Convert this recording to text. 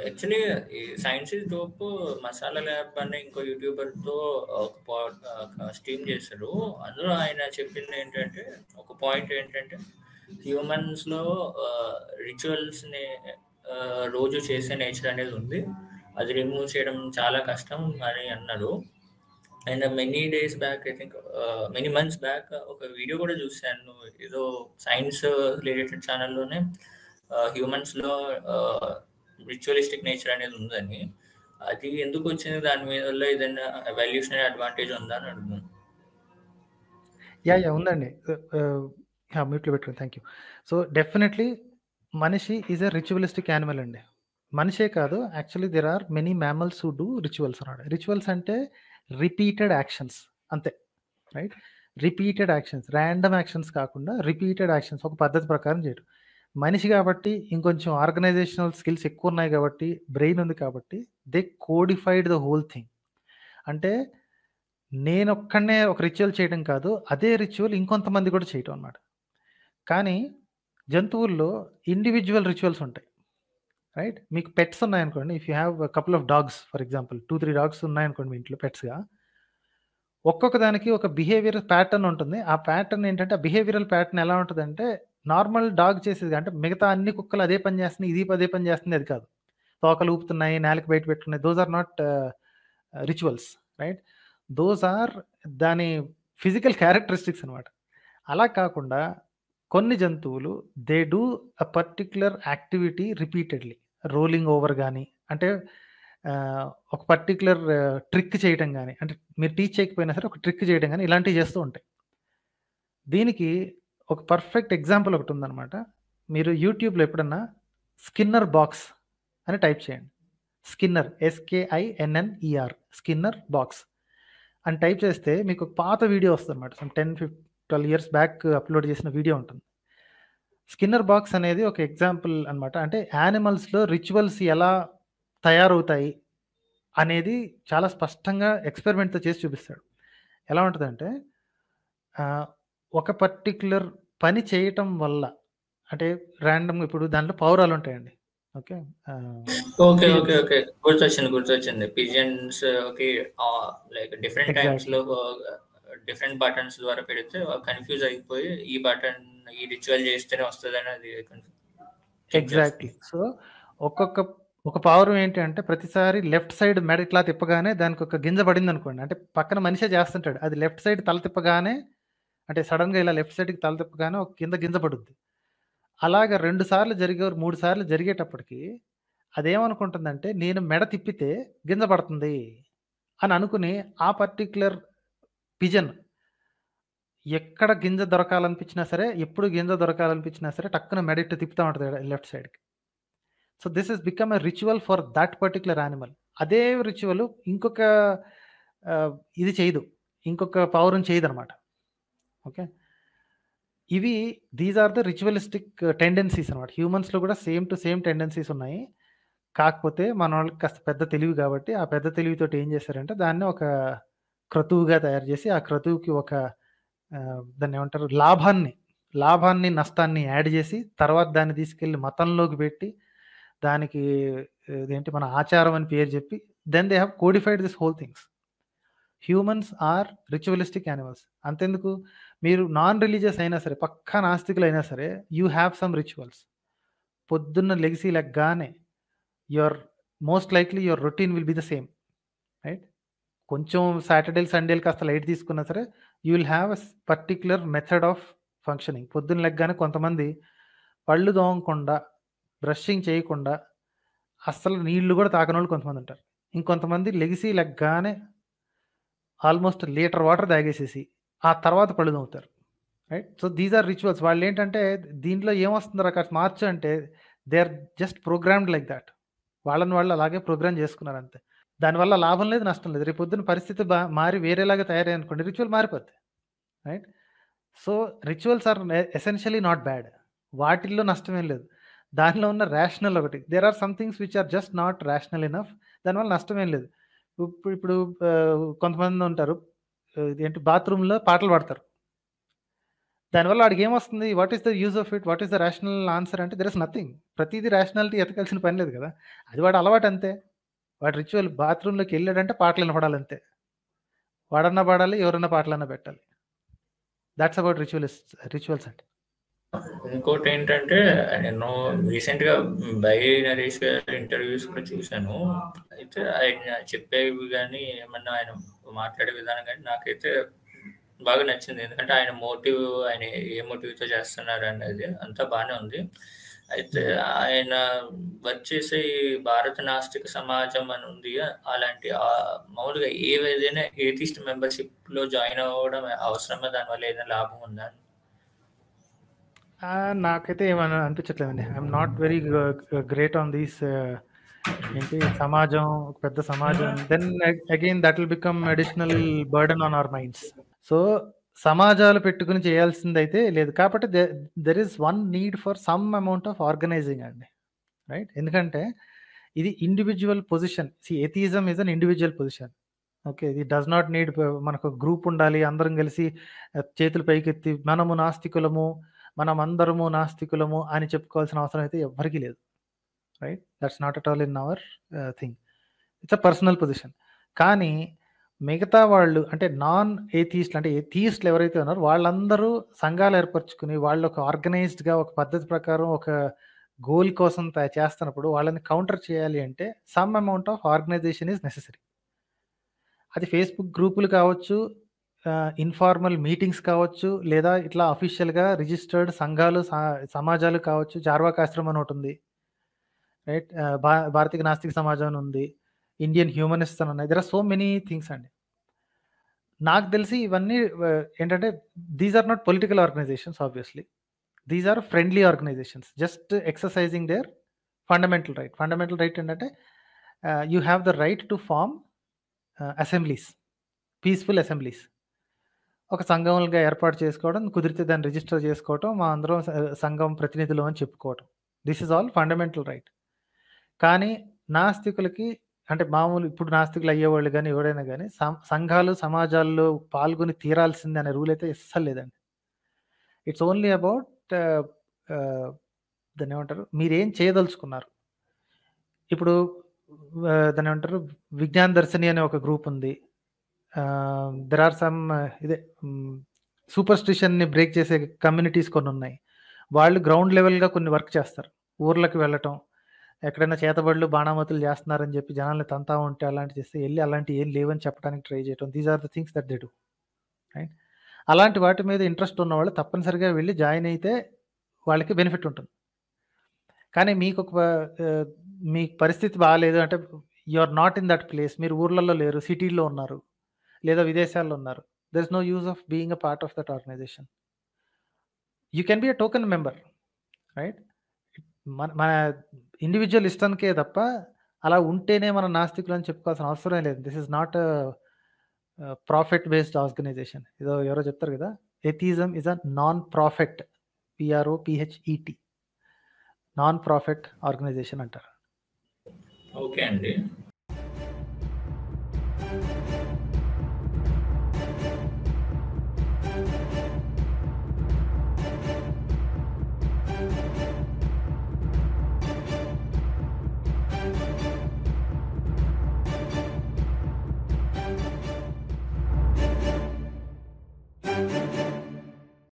actually ఈ science is dope Masala lab అనే ఇంకో యూట్యూబర్తో ఒక పాడ్ స్ట్రీమ్ చేశారు అందులో ఆయన చెప్పింది ఏంటంటే ఒక పాయింట్ ఏంటంటే హ్యూమన్స్లో రిచువల్స్ని రోజు చేసే నేచర్ అనేది ఉంది అది రిమూవ్ చేయడం చాలా కష్టం అని అన్నారు and many days back I think many months back ఒక వీడియో కూడా చూశాను ఏదో సైన్స్ రిలేటెడ్ ఛానల్లోనే హ్యూమన్స్లో రిచువలిస్టిక్ నేచర్ అనేది ఉందని అది ఎందుకు వచ్చింది దాని మీద వల్ల ఏదైనా వాల్యూషనరీ అడ్వాంటేజ్ ఉందా అని అడుగుతున్నాను యా యా ఉందండి మ్యూట్లో పెట్టుకుని థ్యాంక్ యూ సో డెఫినెట్లీ మనిషి ఈజ్ ఎ రిచువలిస్టిక్ యానిమల్ అండి మనిషే కాదు actually there are many mammals who do rituals అన్నాడు రిచువల్స్ అంటే రిపీటెడ్ యాక్షన్స్ అంతే right repeated actions random actions కాకుండా రిపీటెడ్ యాక్షన్స్ ఒక పద్ధతి ప్రకారం చేయడం మనిషి కాబట్టి ఇంకొంచెం ఆర్గనైజేషనల్ స్కిల్స్ ఎక్కువ ఉన్నాయి కాబట్టి బ్రెయిన్ ఉంది కాబట్టి they codified the whole thing అంటే నేను ఒక్కడనే ఒక రిచువల్ చేయడం కాదు అదే రిచువల్ ఇంకొంతమంది కూడా చేయటం అన్నమాట కానీ జంతువుల్లో ఇండివిజువల్ రిచువల్స్ ఉంటాయి రైట్ మీకు పెట్స్ ఉన్నాయనుకోండి if you have couple of dogs for example two three dogs ఉన్నాయనుకోండి మీ ఇంట్లో పెట్స్గా ఒక్కొక్క దానికి ఒక బిహేవియర్ ప్యాటర్న్ ఉంటుంది ఆ ప్యాటర్న్ ఏంటంటే ఆ బిహేవియరల్ ప్యాటర్న్ ఎలా ఉంటుందంటే నార్మల్ డాగ్ చేసేది అంటే మిగతా అన్ని కుక్కలు అదే పని చేస్తున్నాయి ఇది అదే పని చేస్తుంది అది కాదు తోకలు ఊపుతున్నాయి నేలకి బయట పెట్టుకున్నాయి those are not rituals right those are దాని ఫిజికల్ క్యారెక్టరిస్టిక్స్ అనమాట అలా కాకుండా కొన్ని జంతువులు they do a particular activity repeatedly rolling over కానీ అంటే ఒక పర్టిక్యులర్ ట్రిక్ చేయడం కానీ అంటే మీరు టీచ్ చేయకపోయినా సరే ఒక ట్రిక్ చేయడం కానీ ఇలాంటివి చేస్తూ ఉంటాయి దీనికి ఒక పర్ఫెక్ట్ ఎగ్జాంపుల్ ఒకటి ఉందన్నమాట మీరు యూట్యూబ్లో ఎప్పుడన్నా స్కిన్నర్ బాక్స్ అని టైప్ చేయండి స్కిన్నర్ ఎస్కేఐఎన్ఎన్ఈఆర్ స్కిన్నర్ బాక్స్ అని టైప్ చేస్తే మీకు ఒక పాత వీడియో వస్తుంది అనమాట సమ్ టెన్ ఫిఫ్ ట్వెల్వ్ ఇయర్స్ బ్యాక్ అప్లోడ్ చేసిన వీడియో ఉంటుంది స్కిన్నర్ బాక్స్ అనేది ఒక ఎగ్జాంపుల్ అనమాట అంటే యానిమల్స్లో రిచువల్స్ ఎలా తయారవుతాయి అనేది చాలా స్పష్టంగా ఎక్స్పెరిమెంట్తో చేసి చూపిస్తాడు ఎలా ఉంటుందంటే ఒక పర్టిక్యులర్ పని చేయటం వల్ల అంటే ర్యాండమ్ ఇప్పుడు దాంట్లో పౌరాలు ఉంటాయండి ఓకే ఓకే ఓకే ఓకే గుర్తొచ్చింది గుర్తొచ్చింది పిజియన్స్ కి లైక్ డిఫరెంట్ టైమ్స్ లో డిఫరెంట్ బటన్స్ ద్వారా పెడితే కన్ఫ్యూజ్ అయిపోయి ఈ బటన్ ఈ రిచువల్ చేస్తేనే వస్తుంది అనేది ఎగ్జాక్ట్లీ సో ఒక్కొక్క ఒక పావురం ఏంటి అంటే ప్రతిసారి లెఫ్ట్ సైడ్ మెడ ఇట్లా తిప్పగానే దానికి ఒక గింజ పడింది అనుకోండి అంటే పక్కన మనిషే చేస్తుంటాడు అది లెఫ్ట్ సైడ్ తల తిప్పగానే అంటే సడన్గా ఇలా లెఫ్ట్ సైడ్కి తల తిప్పగానే ఒక కింద గింజ పడుద్ది అలాగ రెండు సార్లు జరిగే మూడు సార్లు జరిగేటప్పటికి అదేమనుకుంటుందంటే నేను మెడ తిప్పితే గింజ పడుతుంది అని అనుకుని ఆ పర్టిక్యులర్ పిజన్ ఎక్కడ గింజ దొరకాలనిపించినా సరే ఎప్పుడు గింజ దొరకాలనిపించినా సరే టక్కున మెడిట్ తిప్పుతూ ఉంటుంది లెఫ్ట్ సైడ్కి so this is become a ritual for that particular animal అదే రిచువల్ ఇంకొక ఇది చేయదు ఇంకొక పౌరం చేయదు అనమాట ఓకే ఇవి these are the ritualistic tendencies అనమాట హ్యూమన్స్లో కూడా సేమ్ టు సేమ్ టెండెన్సీస్ ఉన్నాయి కాకపోతే మన వాళ్ళకి కాస్త పెద్ద తెలివి కాబట్టి ఆ పెద్ద తెలివితో ఏం చేశారంటే దాన్ని ఒక క్రతువుగా తయారు చేసి ఆ క్రతువుకి ఒక దాన్ని ఏమంటారు లాభాన్ని లాభాన్ని నష్టాన్ని యాడ్ చేసి తర్వాత దాన్ని తీసుకెళ్ళి మతంలోకి పెట్టి దానికి ఏంటి మన ఆచారం అని పేరు చెప్పి then they have codified this whole things humans are ritualistic animals అంతెందుకు మీరు నాన్ రిలీజియస్ అయినా సరే పక్కా నాస్తికులు అయినా సరే యూ హ్యావ్ సమ్ రిచువల్స్ పొద్దున్న లెగిసి లెగ్గానే your most likely your routine will be the same right కొంచెం సాటర్డేలు సండేలు కాస్త లైట్ తీసుకున్నా సరే you will have a particular method of functioning పొద్దున్న లెగ్గానే కొంతమంది పళ్ళు దోమకుండా బ్రషింగ్ చేయకుండా అస్సలు నీళ్లు కూడా తాకని వాళ్ళు కొంతమంది ఉంటారు ఇంకొంతమంది లెగిసి లెగ్గానే ఆల్మోస్ట్ లీటర్ వాటర్ తాగేసేసి ఆ తర్వాత పళ్ళు తోముతారు right so these are rituals వాళ్ళు ఏంటంటే దీంట్లో ఏమొస్తుందో రకాల మార్చు అంటే they are just programmed like that వాళ్ళని వాళ్ళు అలాగే ప్రోగ్రామ్ చేసుకున్నారు అంతే దానివల్ల లాభం లేదు నష్టం లేదు రేపు పొద్దున పరిస్థితి బా మారి వేరేలాగా తయారయ్యి అనుకోండి రిచువల్ మారిపోద్ది right so rituals are essentially not bad వాటిల్లో నష్టమేం లేదు దానిలో ఉన్న రేషనల్ ఒకటి there are some things which are just not rational enough దానివల్ల నష్టమేం లేదు ఇప్పుడు ఇప్పుడు కొంతమంది ఉంటారు ఏంటి బాత్రూంలో పాటలు పాడతారు దానివల్ల వాడికి ఏమొస్తుంది what is the use of it what is the rational answer అంటే దర్ ఇస్ నథింగ్ ప్రతిదీ రేషనాలిటీ ఎతకాల్సిన పని లేదు కదా అది వాడు అలవాటు అంతే వాడు రిచువల్ బాత్రూంలోకి వెళ్ళాడంటే పాటలు వినపడాలి అంతే వాడన్నా పాడాలి ఎవరన్నా పాటలన్నా పెట్టాలి దాట్స్ అబౌట్ రిచువల్స్ రిచువల్స్ అంటే ఇంకోటి ఏంటంటే నేను రీసెంట్ గా బై నరేష్ గారి ఇంటర్వ్యూస్ కూడా చూశాను అయితే ఆయన చెప్పేవి కానీ ఏమన్నా ఆయన మాట్లాడే విధానం కానీ నాకైతే బాగా నచ్చింది ఎందుకంటే ఆయన మోటివ్ ఆయన ఏ మోటివ్తో చేస్తున్నారు అనేది అంతా బాగానే ఉంది అయితే ఆయన వచ్చేసి భారత నాస్తిక సమాజం అని ఉంది అలాంటి మామూలుగా ఏదైనా ఏథిస్ట్ మెంబర్షిప్ లో జాయిన్ అవ్వడం అవసరమా దానివల్ల ఏదైనా లాభం ఉందా నాకైతే ఏమైనా అనిపించట్లేదండి I'm not very great on these ఏంటి సమాజం పెద్ద సమాజం then again that will become additional burden on our minds so సమాజాలు పెట్టుకుని చేయాల్సింది అయితే లేదు కాబట్టి there is one need for some amount of organizing అండి రైట్ ఎందుకంటే ఇది individual position see atheism is an individual position okay ఇది డస్ నాట్ నీడ్ మనకు గ్రూప్ ఉండాలి అందరం కలిసి చేతులు పైకెత్తి మనము నాస్తికులము మనం అందరము నాస్తికులము అని చెప్పుకోవాల్సిన అవసరం అయితే ఎవ్వరికీ లేదు right that's not at all in our thing it's a personal position కానీ మిగతా వాళ్ళు అంటే నాన్ ఏథీస్ట్లు అంటే ఏథీస్ట్లు ఎవరైతే ఉన్నారో వాళ్ళందరూ సంఘాలు ఏర్పరచుకుని వాళ్ళు ఒక ఆర్గనైజ్డ్గా ఒక పద్ధతి ప్రకారం ఒక గోల్ కోసం చేస్తున్నప్పుడు వాళ్ళని కౌంటర్ చేయాలి అంటే some amount of organization is necessary అది ఫేస్బుక్ గ్రూపులు కావచ్చు ఇన్ఫార్మల్ మీటింగ్స్ కావచ్చు లేదా ఇట్లా అఫీషియల్గా రిజిస్టర్డ్ సంఘాలు సమాజాలు కావచ్చు చార్వాకాశ్రమం అని ఒకటి ఉంది రైట్ భా భారతీయ నాస్తిక సమాజం అని ఉంది ఇండియన్ హ్యూమనిస్ట్ అని ఉన్నాయి there are so many things అండి నాకు తెలిసి ఇవన్నీ ఏంటంటే these are not political organizations obviously these are friendly organizations just exercising their fundamental right fundamental right ఏంటంటే you have the right to form assemblies peaceful assemblies ఒక సంఘంగా ఏర్పాటు చేసుకోవడం కుదిరితే దాన్ని రిజిస్టర్ చేసుకోవటం మా అందరం సంఘం ప్రతినిధులు అని చెప్పుకోవటం this is all fundamental right కానీ నాస్తికులకి అంటే మామూలు ఇప్పుడు నాస్తికులు అయ్యేవాళ్ళు కానీ ఎవరైనా కానీ సంఘాలు సమాజాల్లో పాల్గొని తీరాల్సింది అనే రూల్ అయితే ఇస్సలు లేదండి ఇట్స్ ఓన్లీ అబౌట్ దాన్ని ఏమంటారు మీరేం చేయదలుచుకున్నారు ఇప్పుడు దాన్ని ఏమంటారు విజ్ఞాన దర్శిని అనే ఒక గ్రూప్ ఉంది దెర్ ఆర్ సమ్ ఇదే సూపర్ స్టిషన్ని బ్రేక్ చేసే కమ్యూనిటీస్ కొన్ని ఉన్నాయి వాళ్ళు గ్రౌండ్ లెవెల్గా కొన్ని వర్క్ చేస్తారు ఊర్లకు వెళ్ళటం ఎక్కడైనా చేతబడులు బాణామతులు చేస్తున్నారని చెప్పి జనాల్ని తంతా ఉంటే అలాంటి చేస్తే వెళ్ళి అలాంటి ఏం లేవని చెప్పడానికి ట్రై చేయటం these are the things that they do right అలాంటి వాటి మీద ఇంట్రెస్ట్ ఉన్న వాళ్ళు తప్పనిసరిగా వెళ్ళి జాయిన్ అయితే వాళ్ళకి బెనిఫిట్ ఉంటుంది కానీ మీకు ఒక మీ పరిస్థితి బాగాలేదు అంటే you are not in that place మీరు ఊర్లలో లేరు సిటీల్లో ఉన్నారు లేదా విదేశాల్లో ఉన్నారు there is no use of being a part of that organization you can be a token member right మన మన ఇండివిజువల్ ఇష్టానికే తప్ప అలా ఉంటేనే మన నాస్తికులు అని చెప్పుకోవాల్సిన అవసరం లేదు this is not profit based organization ఏదో ఎవరో చెప్తారు కదా atheism is a non profit P R O P H E T non profit organization అంటారు ఓకే అండి